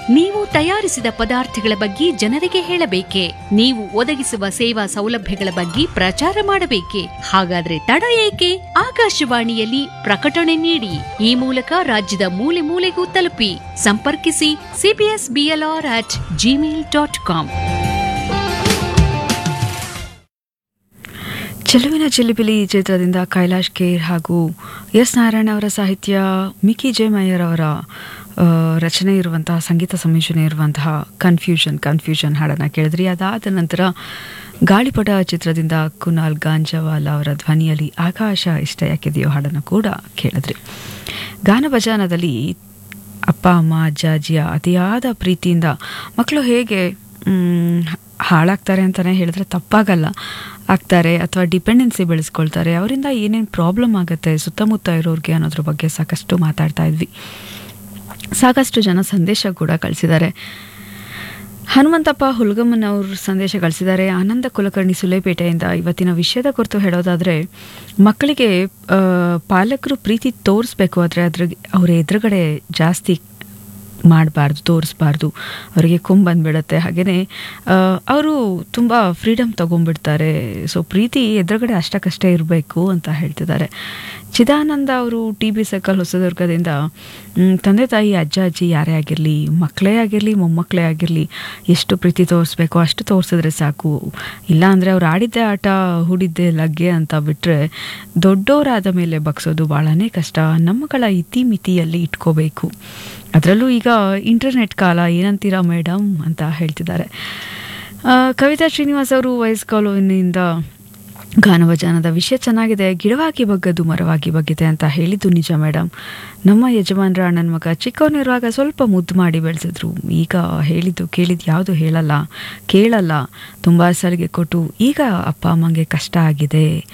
ನೀವು ತಯಾರಿಸಿದ ಪದಾರ್ಥಗಳ ಬಗ್ಗೆ ಜನರಿಗೆ ಹೇಳಬೇಕೆ ನೀವು ಒದಗಿಸುವ ಸೇವಾ ಸೌಲಭ್ಯಗಳ ಬಗ್ಗೆ ಪ್ರಚಾರ ಮಾಡಬೇಕೆ ಹಾಗಾದ್ರೆ ತಡ ಏಕೆ ಆಕಾಶವಾಣಿಯಲ್ಲಿ ಪ್ರಕಟಣೆ ನೀಡಿ ಈ ಮೂಲಕ ರಾಜ್ಯದ ಮೂಲೆ ಮೂಲೆಗೂ ತಲುಪಿ ಸಂಪರ್ಕಿಸಿ C B S B L R at gmail dot com ಚೆಲುವಿನ ಚಿಲಿಪಿಲಿ ಚಿತ್ರದಿಂದ ಕೈಲಾಶ್ ಖೇರ್ ಹಾಗೂ ಎಸ್ ನಾರಾಯಣ ಅವರ ಸಾಹಿತ್ಯ ಮಿಕಿ ಜೆ ಮಯ್ಯರ್ ಅವರ ಆ, ರಚನೆ ಇರುವಂತಹ ಸಂಗೀತ ಸಂಯೋಜನೆ ಇರುವಂತಹ ಕನ್ಫ್ಯೂಷನ್ ಕನ್ಫ್ಯೂಷನ್ ಹಾಡನ್ನು ಕೇಳಿದ್ರಿ ಅದಾದ ನಂತರ ಗಾಳಿಪಟ ಚಿತ್ರದಿಂದ ಕುನಾಲ್ ಗಾಂಜವಾಲ ಅವರ ಧ್ವನಿಯಲ್ಲಿ ಆಕಾಶ ಇಷ್ಟ ಯಾಕಿದೆಯೋ ಹಾಡನ್ನು ಕೂಡ ಕೇಳಿದ್ರಿ ಗಾನ ಭಜಾನದಲ್ಲಿ ಅಪ್ಪ ಅಮ್ಮ ಅಜ್ಜ ಅಜ್ಜಿಯ ಅತಿಯಾದ ಪ್ರೀತಿಯಿಂದ ಮಕ್ಕಳು ಹೇಗೆ ಮ್, ಹಾಳಾಗ್ತಾರೆ ಅಂತಲೇ ಹೇಳಿದ್ರೆ ತಪ್ಪಾಗಲ್ಲ ಆಗ್ತಾರೆ ಅಥವಾ ಡಿಪೆಂಡೆನ್ಸಿ ಬೆಳೆಸ್ಕೊಳ್ತಾರೆ ಅವರಿಂದ ಏನೇನು ಪ್ರಾಬ್ಲಮ್ ಆಗುತ್ತೆ ಸುತ್ತಮುತ್ತ ಇರೋರಿಗೆ ಅನ್ನೋದ್ರ ಬಗ್ಗೆ ಸಾಕಷ್ಟು ಮಾತಾಡ್ತಾ ಇದ್ವಿ ಸಾಕಷ್ಟು ಜನ ಸಂದೇಶ ಕೂಡ ಕಳಿಸಿದ್ದಾರೆ ಹನುಮಂತಪ್ಪ ಹುಲ್ಗಮ್ಮನ್ ಅವರು ಸಂದೇಶ ಕಳಿಸಿದ್ದಾರೆ ಆನಂದ ಕುಲಕರ್ಣಿ ಸುಲೇಪೇಟೆಯಿಂದ ಇವತ್ತಿನ ವಿಷಯದ ಕುರಿತು ಹೇಳೋದಾದರೆ ಮಕ್ಕಳಿಗೆ ಆ, ಪಾಲಕರು ಪ್ರೀತಿ ತೋರಿಸ್ಬೇಕು ಆದರೆ ಅದ್ರ ಅವರ ಎದುರುಗಡೆ ಜಾಸ್ತಿ ಮಾಡಬಾರ್ದು ತೋರಿಸ್ಬಾರ್ದು ಅವರಿಗೆ ಕೊಂಬ್ ಬಂದ್ಬಿಡುತ್ತೆ ಹಾಗೆಯೇ ಅವರು ತುಂಬ ಫ್ರೀಡಮ್ ತೊಗೊಂಡ್ಬಿಡ್ತಾರೆ ಸೊ ಪ್ರೀತಿ ಎದುರುಗಡೆ ಅಷ್ಟಕ್ಕಷ್ಟೇ ಇರಬೇಕು ಅಂತ ಹೇಳ್ತಿದ್ದಾರೆ ಚಿದಾನಂದ ಅವರು ಟಿ ಬಿ ಸರ್ಕಲ್ ಹೊಸದುರ್ಗದಿಂದ ಮ್, ತಂದೆ ತಾಯಿ ಅಜ್ಜ ಅಜ್ಜಿ ಯಾರೇ ಆಗಿರಲಿ ಮಕ್ಕಳೇ ಆಗಿರಲಿ ಮೊಮ್ಮಕ್ಕಳೇ ಆಗಿರಲಿ ಎಷ್ಟು ಪ್ರೀತಿ ತೋರಿಸ್ಬೇಕೋ ಅಷ್ಟು ತೋರಿಸಿದ್ರೆ ಸಾಕು ಇಲ್ಲ ಅಂದರೆ ಅವ್ರು ಆಡಿದ್ದೇ ಆಟ ಹೂಡಿದ್ದೇ ಲಗ್ಗೆ ಅಂತ ಬಿಟ್ಟರೆ ದೊಡ್ಡವರಾದ ಮೇಲೆ ಬಗ್ಸೋದು ಭಾಳನೇ ಕಷ್ಟ ನಮ್ಮಗಳ ಇತಿಮಿತಿಯಲ್ಲಿ ಇಟ್ಕೋಬೇಕು ಅದರಲ್ಲೂ ಈಗ ಇಂಟರ್ನೆಟ್ ಕಾಲ ಏನಂತೀರಾ ಮೇಡಮ್ ಅಂತ ಹೇಳ್ತಿದ್ದಾರೆ ಆ, ಕವಿತಾ ಶ್ರೀನಿವಾಸ್ ಅವರು ವಯಸ್ ಕಾಲೋನಿಯಿಂದ ಗಾನವಜಾನದ ವಿಷಯ ಚೆನ್ನಾಗಿದೆ ಗಿಡವಾಗಿ ಬಗ್ಗದು ಮರವಾಗಿ ಬಗ್ಗಿದೆ ಅಂತ ಹೇಳಿದ್ದು ನಿಜ ಮೇಡಮ್ ನಮ್ಮ ಯಜಮಾನ್ರ ಅಣ್ಣನ ಮಗ ಚಿಕ್ಕವನಿರುವಾಗ ಸ್ವಲ್ಪ ಮುದ್ದು ಮಾಡಿ ಬೆಳೆಸಿದ್ರು ಈಗ ಹೇಳಿದ್ದು ಕೇಳಿದ್ದು ಯಾವುದು ಹೇಳಲ್ಲ ಕೇಳಲ್ಲ ತುಂಬ ಸಲಿಗೆ ಕೊಟ್ಟು ಈಗ ಅಪ್ಪ ಅಮ್ಮಂಗೆ ಕಷ್ಟ ಆಗಿದೆ